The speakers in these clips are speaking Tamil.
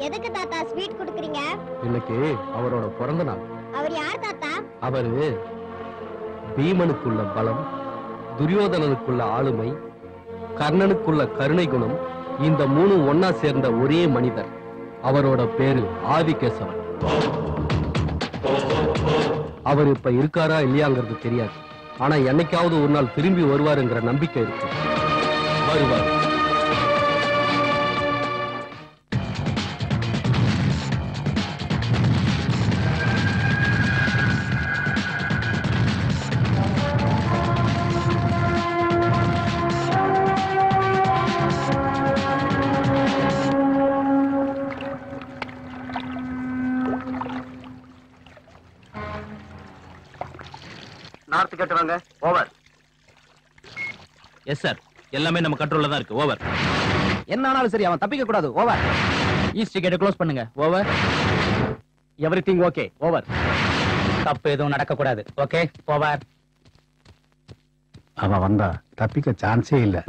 எதுக்கு தாத்தா ஸ்வீட் குடுக்குறீங்க இன்னைக்கு அவரோட பிறந்த நாள் அவர் யார் தாத்தா அவரு பீமனுக்குள்ள பலம் துரியோதனனுக்குள்ள ஆளுமை கர்ணனுக்குள்ள கருணை குணம் இந்த மூணு ஒன்னா சேர்ந்த ஒரே மனிதர் அவரோட பேரு ஆதிகேசவன் அவர் இப்ப இருக்காரா இல்லையாங்கிறது தெரியாது ஆனா என்னைக்காவது ஒரு நாள் திரும்பி வருவாருங்கிற நம்பிக்கை இருக்கு வருவார் நார்த்து கட்டுறாங்க ஓவர் எஸ் சார் எல்லாமே நம்ம கண்ட்ரோல்ல தான் இருக்கு ஓவர் என்ன ஆனாலும் சரி அவன் தப்பிக்க கூடாது ஓவர் ஈஸ்ட் கேட் க்ளோஸ் பண்ணுங்க ஓவர் எவ்ரிதிங் ஓகே ஓவர் தப்பு எதுவும் நடக்க கூடாது ஓகே ஓவர் அவன் வந்தா தப்பிக்க சான்ஸே இல்ல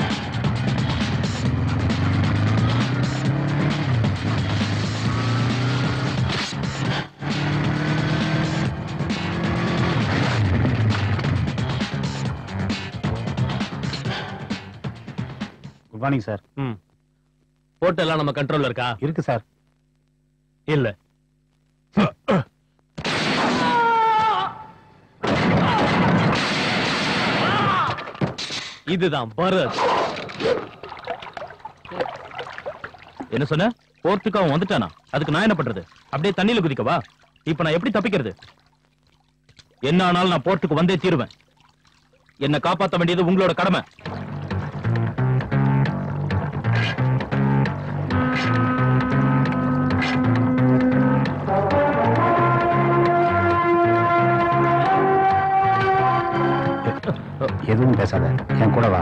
குட் மார்னிங் சார் போட்டு எல்லாம் நம்ம கண்ட்ரோல்ல இருக்கா இருக்கு சார் இல்ல இதுதான் பரத் என்ன சொன்ன போர்த்துக்கு அவன் வந்துட்டானா அதுக்கு நான் என்ன பண்றது அப்படியே தண்ணியில குதிக்கவா இப்ப நான் எப்படி தப்பிக்கிறது என்ன ஆனாலும் நான் போர்ட்டுக்கு வந்தே தீருவேன் என்ன காப்பாத்த வேண்டியது உங்களோட கடமை எதுவும் பேசாத என் கூட வா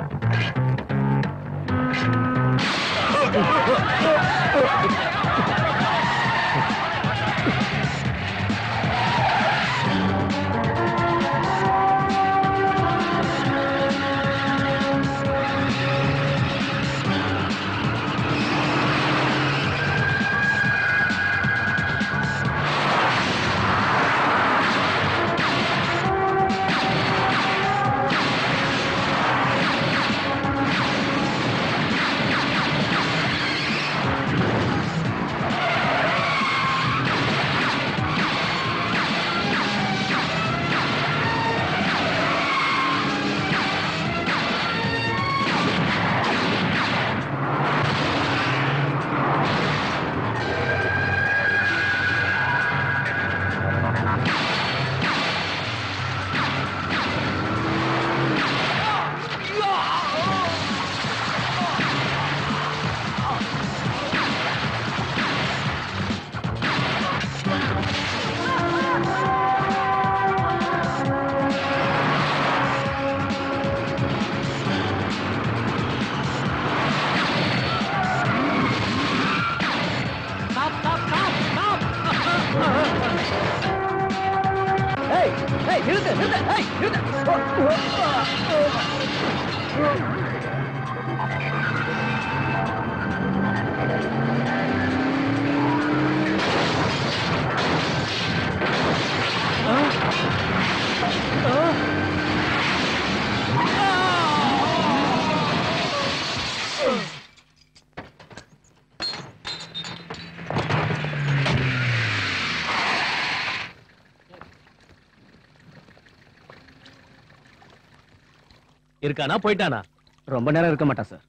இருக்கானா போயிட்டானா ரொம்ப நேரம் இருக்க மாட்டான் சார்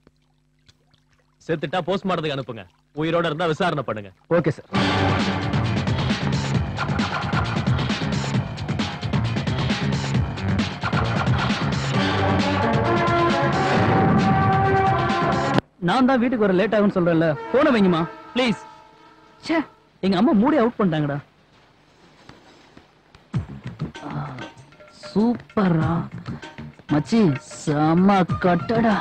செத்துட்டா போஸ்ட்மார்ட்டத்துக்கு அனுப்புங்க உயிரோட இருந்தா விசாரணை பண்ணுங்க ஓகே சார் நான் தான் வீட்டுக்கு வர லேட் ஆகும்னு சொல்றேன்ல போன வைங்கம்மா ப்ளீஸ் ச்சே எங்க அம்மா மூடி அவுட் பண்ணிட்டாங்கடா ஆ, சூப்பரா மச்சி செம்ம கட்டடா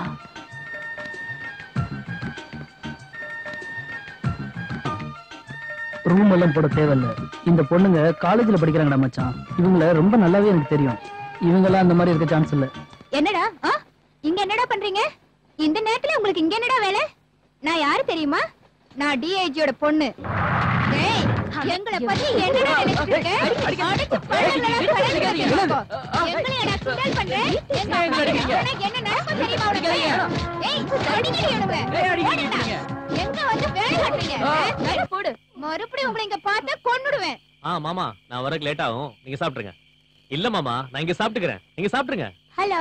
ரூம் எல்லாம் போட தேவையில்ல இந்த பொண்ணுங்க காலேஜ்ல படிக்கிறாங்கடா மச்சான் இவங்கள ரொம்ப நல்லாவே எனக்கு தெரியும் இவங்கெல்லாம் அந்த மாதிரி இருக்க சான்ஸ் இல்ல என்னடா ஆ? இங்க என்னடா பண்றீங்க இந்த நேரத்துல உங்களுக்கு இங்க என்னடா வேலை நான் யாரு தெரியுமா நான் டிஐஜியோட பொண்ணு டேய் எங்களை பத்தி என்ன நினைச்சிட்டு இருக்க? அடிச்சு பல்லெல்லாம் கலந்து வச்சிருக்கோம். எங்களையடா கிண்டல் பண்ற? எங்க அப்பா உனக்கு என்ன நடக்கும் தெரியுமா உனக்கு? ஏய், அடிக்கடி இவனுங்க. ஓடுடா. எங்க வந்து வேலை காட்டுறீங்க? வேலை போடு. மறுபடியும் உங்களை இங்க பார்த்தா கொன்னுடுவேன் ஆ மாமா நான் வரக்கு லேட் ஆகும் நீங்க சாப்பிட்டுருங்க இல்ல மாமா நான் இங்க சாப்பிட்டுக்கிறேன் நீங்க சாப்பிட்டுருங்க ஹலோ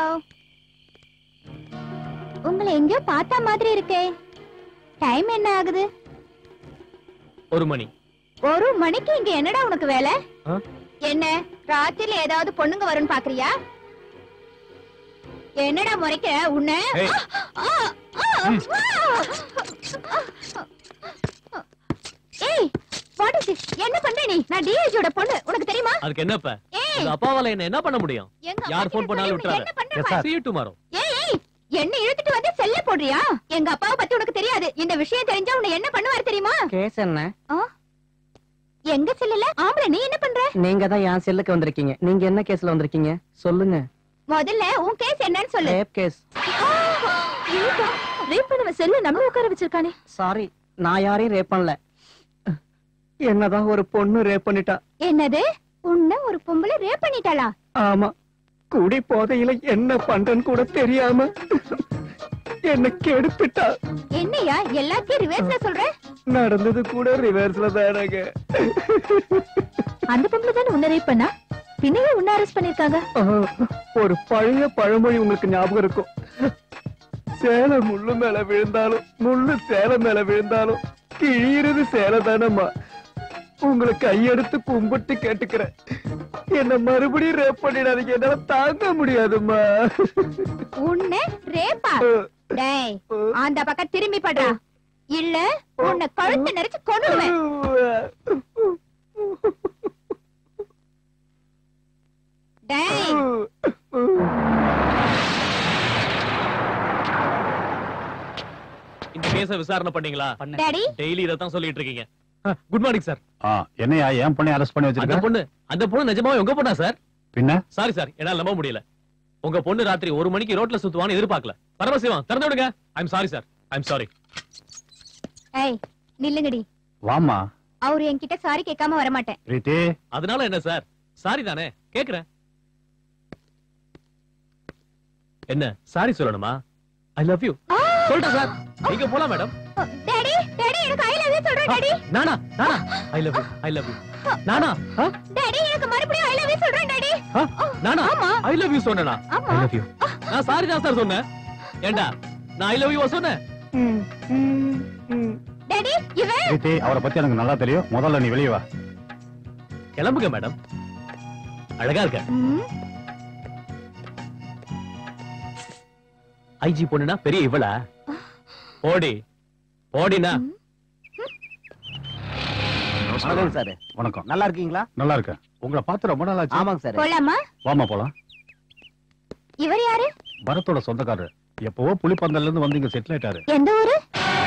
உங்களை எங்கேயோ பார்த்த மாதிரி இருக்கே டைம் என்ன ஆகுது ஒரு மணி ஒரு மணிக்கு இங்க என்னடா உனக்கு வேலை ஆ? என்ன ராத்திரில ஏதாவது பொண்ணுங்க வரும்னு பாக்குறியா என்னடா முறைக்க உன்னை ஏய். ஆ, ஆ, ஆ. ஏய் வாட் இஸ் என்ன பண்ற நீ நான் டிஐஜியோட பொண்ணு உனக்கு தெரியுமா அதுக்கு என்ன இப்ப ஏய் உங்க அப்பாவால என்ன என்ன பண்ண முடியும் எங்க யார் அப்பா phone கிட்ட பண்ணாலும் சொல்லி விட்டுறாத. என்ன பண்ற Yes, பாரு. sir. See you tomorrow. ஏய் ஏய் என்ன இழுத்துட்டு வந்து செல்ல போடுறியா எங்க அப்பாவை பத்தி உனக்கு தெரியாது இந்த விஷயம் தெரிஞ்சா உன்னை என்ன பண்ணுவாரு தெரியுமா கேஸ் என்ன எங்க செல்லல ஆம்பளை நீ என்ன பண்ற நீங்க தான் என் செல்லுக்கு வந்திருக்கீங்க நீங்க என்ன கேஸ்ல வந்திருக்கீங்க சொல்லுங்க முதல்ல உன் கேஸ் என்னன்னு சொல்லு ரேப் கேஸ் ரேப் பண்ணவ செல்ல நம்ம உட்கார வச்சிருக்கானே சாரி நான் யாரையும் ரேப் பண்ணல என்னதான் ஒரு பொண்ணு ரேப் பண்ணிட்டா என்னது உன்ன ஒரு பொம்பளை ரேப் பண்ணிட்டாளா ஆமா குடி போதையில என்ன பண்றேன்னு கூட தெரியாம என்ன கெடுத்துட்டா என்னையா எல்லாத்தையும் ரிவர்ஸ்ல சொல்ற நடந்தது கூட ரிவர்ஸ்ல தானங்க அந்த பொம்பளை தானே உன்ன ரேப் பண்ணா பின்னவே உன்ன அரெஸ்ட் பண்ணிருக்காங்க ஒரு பழைய பழமொழி உங்களுக்கு ஞாபகம் இருக்கும் சேலை முள்ளு மேல விழுந்தாலும் முள்ளு சேலை மேல விழுந்தாலும் கிழியிறது சேலை தானம்மா உங்களை கையெடுத்து கும்பிட்டு கேட்டுக்கிறேன் என்ன மறுபடியும் ரேப் பண்ணிடாதீங்க என்னால தாங்க முடியாதும்மா உன்ன ரேப்பா டேய் அந்த பக்கம் திரும்பி படுறா இல்ல உன்னை கழுத்தை நெரிச்சு கொன்னுடுவேன் டேய் இந்த கேஸ விசாரணை பண்ணீங்களா டாடி டெய்லி இதான் சொல்லிட்டு இருக்கீங்க குட் மார்னிங் சார் ஆ என்னையா ஏன் பொண்ணை அரெஸ்ட் பண்ணி அந்த வச்சிருக்க பொண்ணு அந்த பொண்ணு நிஜமாவே உங்க பொண்ணா சார் பின்ன சாரி சார் என்னால நம்ப முடியல உங்க பொண்ணு ராத்திரி ஒரு மணிக்கு ரோட்ல சுத்துவான்னு எதிர்பார்க்கல பரமசிவம் திறந்து விடுங்க I'm sorry sir I'm sorry ஏய் நில்லுங்கடி வாமா அவரு என்கிட்ட சாரி கேட்காம வர மாட்டேன் பிரீத்தி அதனால என்ன சார் சாரி தானே கேக்குறேன் என்ன சாரி சொல்லணுமா ஐ லவ் யூ சொல்லிட்டேன் சார் நீங்க போலாம் மேடம் டாடி டாடி எனக்கு ஐ லவ் யூ சொல்றேன் டாடி நானா நானா I love you I love you நானா ஆ? டாடி எனக்கு மறுபடியும் ஐ லவ் யூ சொல்றேன் டாடி ஆ? நானா ஆமா. ஐ லவ் யூ சொன்னேனா ஆமா ஐ லவ் யூ நான் சாரி தான் சார் சொன்னேன் ஏண்டா நான் ஐ லவ் யூ சொன்னேன் டாடி இவன் பிரீத்தி அவரை பத்தி எனக்கு நல்லா தெரியும் முதல்ல நீ வெளியே வா கிளம்புங்க மேடம் அழகா இருக்க ம், ஐஜி பொண்ணுனா பெரிய இவளா போடி போடினா வணக்கம் சார் வணக்கம் நல்லா இருக்கீங்களா நல்லா இருக்கேன் உங்களை பார்த்து ரொம்ப நாள் ஆச்சு ஆமாங்க சார் போலாமா வாமா போலாம் இவர் யாரு பரத்தோட சொந்தக்காரர் எப்பவோ புலிப்பந்தல்ல இருந்து வந்து இங்க செட்டில் ஆயிட்டாரு எந்த ஊரு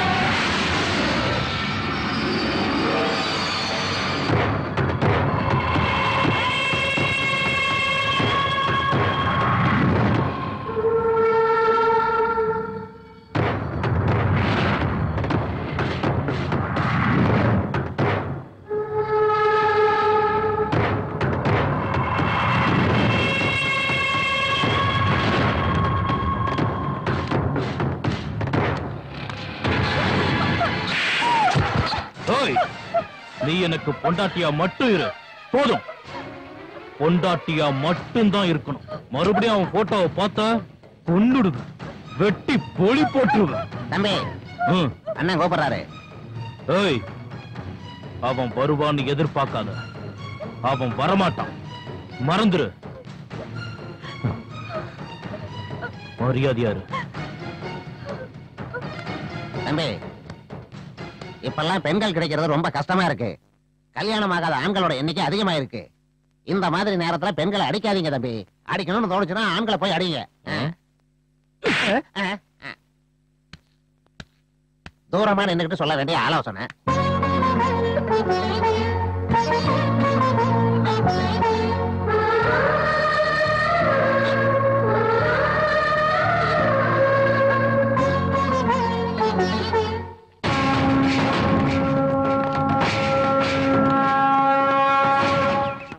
ஓய் நீ எனக்கு பொண்டாட்டியா மட்டும் இரு போதும் பொண்டாட்டியா மட்டும்தான் இருக்கணும் மறுபடியும் அவன் போட்டோவை பார்த்தா கொன்னுடுது வெட்டி பொலி போட்டுருவேன் தம்பி ம். அண்ணன் கோபப்படுறாரு ஏய் அவன் வருவான்னு எதிர்பார்க்காத அவன் வரமாட்டான் மறந்துரு மரியாதையா இரு தம்பி இப்பெல்லாம் பெண்கள் கிடைக்கிறது ரொம்ப கஷ்டமா இருக்கு கல்யாணம் ஆகாத ஆண்களோட எண்ணிக்கை அதிகமா இருக்கு இந்த மாதிரி நேரத்துல பெண்களை அடிக்காதீங்க தம்பி அடிக்கணும்னு தோணுச்சுன்னா ஆண்களை போய் அடிங்க ஆ? ஆ, ஆ. தூரமா நின்னுகிட்டு சொல்ல வேண்டிய ஆலோசனை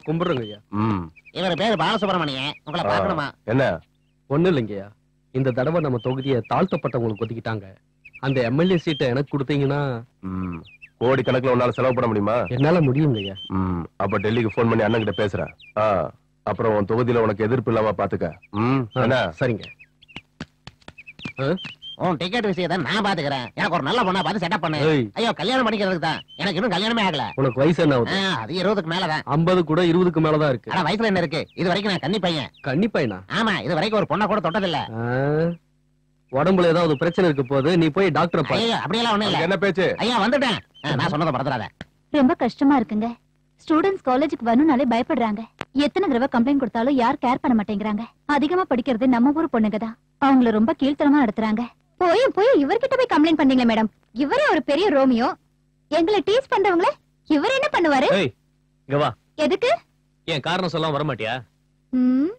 கும்பிடுறேங்க ஐயா ம் இவர் பேரு பாலசுப்ரமணியன் உங்களை ஆ. பார்க்கணுமா என்ன ஒண்ணும் இல்லைங்கய்யா இந்த தடவை நம்ம தொகுதியை தாழ்த்தப்பட்டவங்களுக்கு ஒதுக்கிட்டாங்க அந்த எம்எல்ஏ சீட்டை எனக்கு கொடுத்தீங்கன்னா ம் கோடி கணக்குல உன்னால செலவு பண்ண முடியுமா என்னால முடியுங்கய்யா ம் அப்ப டெல்லிக்கு ஃபோன் பண்ணி அண்ணன் கிட்ட பேசுறேன் ஆ அப்புறம் உன் தொகுதியில உனக்கு எதிர்ப்பு இல்லாம பாத்துக்க ம் ஆ, என்ன சரிங்க உன் டிக்கெட் விஷயத்தை நான் பாத்துக்கிறேன் எனக்கு ஒரு நல்ல பொண்ணா பார்த்து செட்டப் பண்ணு ஏய், ஐயோ கல்யாணம் பண்ணிக்கிறதுக்கு தான் எனக்கு இன்னும் கல்யாணமே ஆகல உனக்கு வயசு என்ன ஆ, ஆகுது அது இருபதுக்கு மேலதான் ஐம்பது கூட இருபதுக்கு மேலதான் இருக்கு ஆனா வயசுல என்ன இருக்கு இது வரைக்கும் நான் கன்னி பையன் கன்னி பையனா ஆமா இது வரைக்கும் ஒரு பொண்ணை கூட தொட்டதில்ல ஆ, உடம்புல ஏதாவது பிரச்சனை இருக்க போது நீ போய் டாக்டரை பாரு ஐயோ அப்படியெல்லாம் ஒண்ணும் இல்ல உனக்கு என்ன பேச்சு ஐயா வந்துட்டேன் ஆ, நான் சொன்னதை மறந்துடாத ரொம்ப கஷ்டமா இருக்குங்க ஸ்டூடெண்ட்ஸ் காலேஜுக்கு வரணும்னாலே பயப்படுறாங்க எத்தனை தடவை கம்ப்ளைண்ட் கொடுத்தாலும் யார் கேர் பண்ண மாட்டேங்கிறாங்க அதிகமா படிக்கிறது நம்ம ஊர் பொண்ணுங்க தான் அவங்கள ரொம்ப கீழ்த்தரமா நடத்துறாங்க போய் போய் இவர்கிட்ட போய் கம்ப்ளைண்ட் பண்ணீங்களே மேடம் இவரே ஒரு பெரிய ரோமியோ எங்களை டீஸ் பண்றவங்கள இவர் என்ன பண்ணுவாரு ஏய் இங்க வா எதுக்கு ஏன் காரணம் சொல்லாம வர மாட்டியா ம்?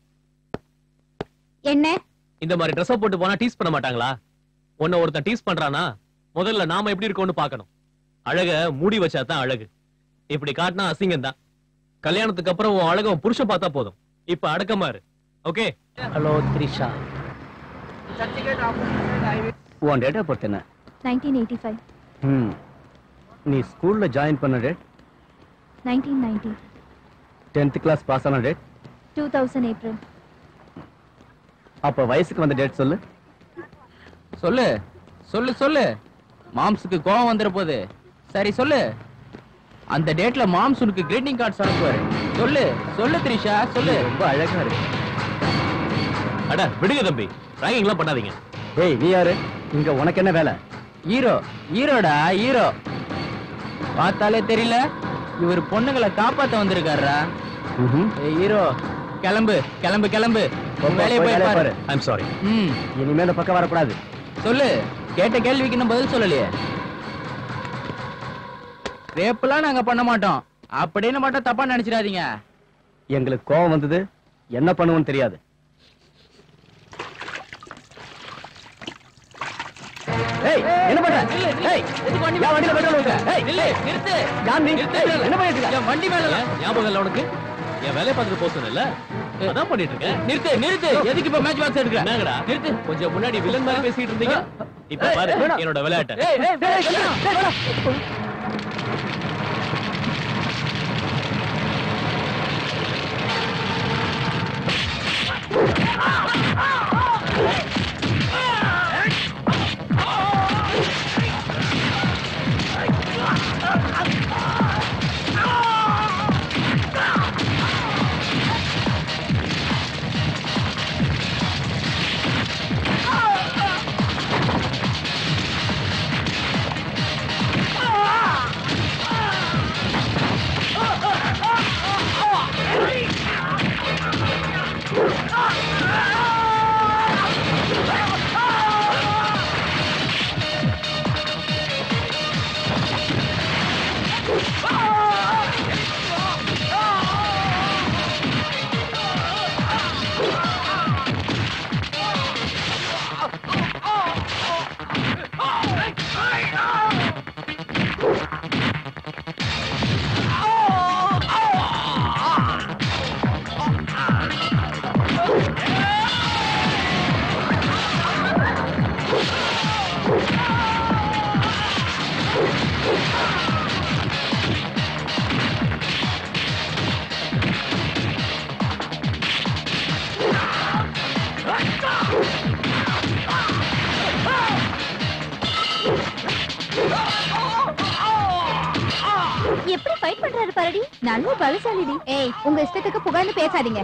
என்ன இந்த மாதிரி ட்ரெஸ் போட்டு போனா டீஸ் பண்ண மாட்டாங்களா உன்னை ஒருத்தன் டீஸ் பண்றானா முதல்ல நாம எப்படி இருக்கோம்னு பார்க்கணும் அழக மூடி வச்சா தான் அழகு இப்படி காட்டினா அசிங்கம் தான் கல்யாணத்துக்கு அப்புறம் உன் அழக உன் புருஷன் பார்த்தா போதும் இப்ப அடக்கமா இரு ஓகே ஹலோ த்ரிஷா உன் டேட் ஆஃப் பர்த் என்ன நைன்டீன் எயிட்டி ஃபைவ் ம் நீ ஸ்கூல்ல ஜாயின் பண்ண date nineteen ninety tenth class pass ஆன டேட் டூ தௌசண்ட் ஏப்ரல் அப்ப வயசுக்கு வந்த டேட் சொல்லு சொல்லு சொல்லு சொல்லு மாம்ஸுக்கு கோவம் வந்துட போகுது சரி சொல்லு அந்த டேட்ல மாம்ஸ் உனக்கு கிரீட்டிங் கார்ட்ஸ் அனுப்புவாரு சொல்லு சொல்லு த்ரிஷா சொல்லு ரொம்ப அழகா இருக்கு அட விடுங்க தம்பி ராகிங் எல்லாம் பண்ணாதீங்க ஏய் நீ யாரு இங்க உனக்கு என்ன வேலை ஹீரோ ஹீரோடா ஹீரோ பார்த்தாலே தெரியல இவர் பொண்ணுங்களை காப்பாத்த வந்திருக்காருடா ஏய் ஹீரோ கிளம்பு கிளம்பு கிளம்பு உன் வேலையை போய் பாரு ஐம் சாரி ம் இனிமே இந்த பக்கம் வரக்கூடாது சொல்லு கேட்ட கேள்விக்கு இன்னும் பதில் சொல்லலையே ரேப்பெல்லாம் நாங்க பண்ண மாட்டோம் அப்படின்னு மட்டும் தப்பா நினைச்சிடாதீங்க எங்களுக்கு கோவம் வந்தது என்ன பண்ணுவோம்னு தெரியாது ஏய் என்ன பண்ற ஏய் எதுக்கு வண்டி ஏன் வண்டியில பெட்ரோல் ஊத்துற? ஏய், நில்லு, நிறுத்து யார் நீ? நிறுத்து. ஏய், என்ன பண்ணிட்டு இருக்க? என் வண்டி மேல ஏன் ஞாபகம் இல்ல உனக்கு என் வேலையை பார்த்துட்டு போக சொன்னேன்ல அதான் பண்ணிட்டு இருக்கேன் நிறுத்து நிறுத்து எதுக்கு இப்ப மேட்ச் பாக்ஸ் எடுக்கிற என்னங்கடா நிறுத்து கொஞ்சம் முன்னாடி வில்லன் மாதிரி பேசிட்டு இருந்தீங்க இப்ப பாரு என்னோட விளையாட்டை ஏய் ஏய் ஏய், கல்யாணம், ஏய், வேணாம். எப்படி ஃபைட் பண்றாரு பாருடி நல்ல பலசாலிடி ஏய் உங்க இஷ்டத்துக்கு புகழ்ந்து பேசாதீங்க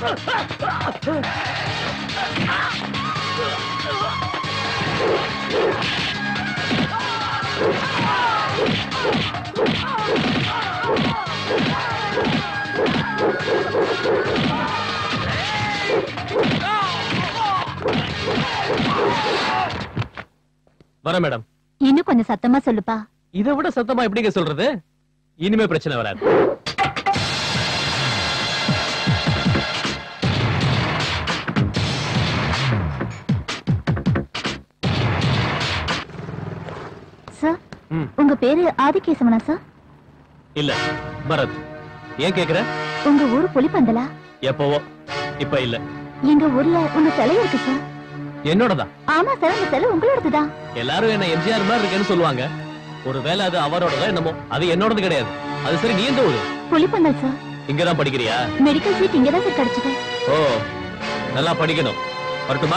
வர மேடம் இன்னும் கொஞ்சம் சத்தமா சொல்லுப்பா இதை விட சத்தமா எப்படிங்க சொல்றது இனிமே பிரச்சனை வராது சார் ம். உங்க பேரு ஆதிகேசவனா சார் இல்ல பரத் ஏன் கேக்குற உங்க ஊரு புலிப்பந்தலா எப்பவோ இப்ப இல்ல எங்க ஊர்ல உங்க சிலை இருக்கு சார் என்னோடதான் ஆமா சார் அந்த சிலை உங்களோடதுதான் எல்லாரும் என்ன எம்ஜிஆர் மாதிரி இருக்கேன்னு சொல்லுவாங்க ஒருவேளை அது அவரோடதோ என்னமோ அது என்னோடது கிடையாது அது சரி நீ எந்த ஊரு புலிப்பந்தல் சார் இங்கதான் படிக்கிறியா மெடிக்கல் சீட் இங்கதான் சார் கிடைச்சது ஓ நல்லா படிக்கணும் வரட்டுமா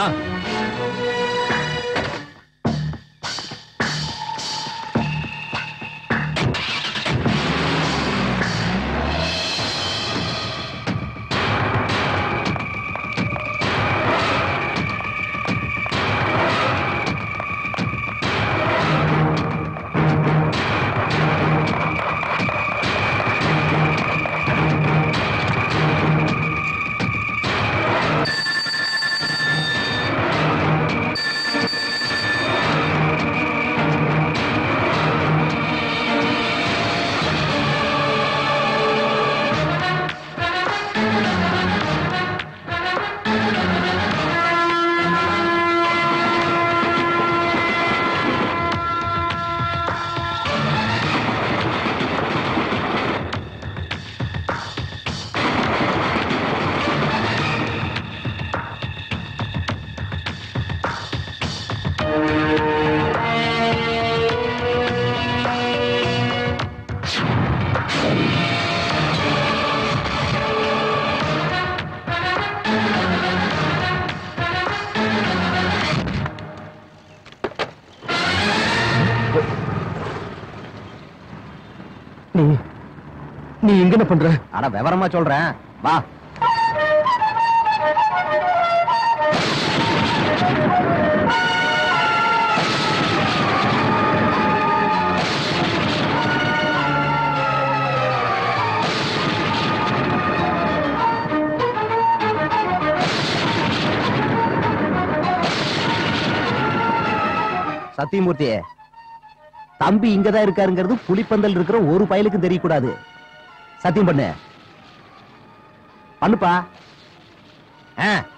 நீ நீ இங்க என்ன பண்ற அட விவரமா சொல்றேன் வா சத்தியமூர்த்தி தம்பி இங்கதான் இருக்காருங்கிறது புலிப்பந்தல் இருக்கிற ஒரு பயலுக்கும் தெரியக்கூடாது சத்தியம் பண்ணு பண்ணுப்பா ஆ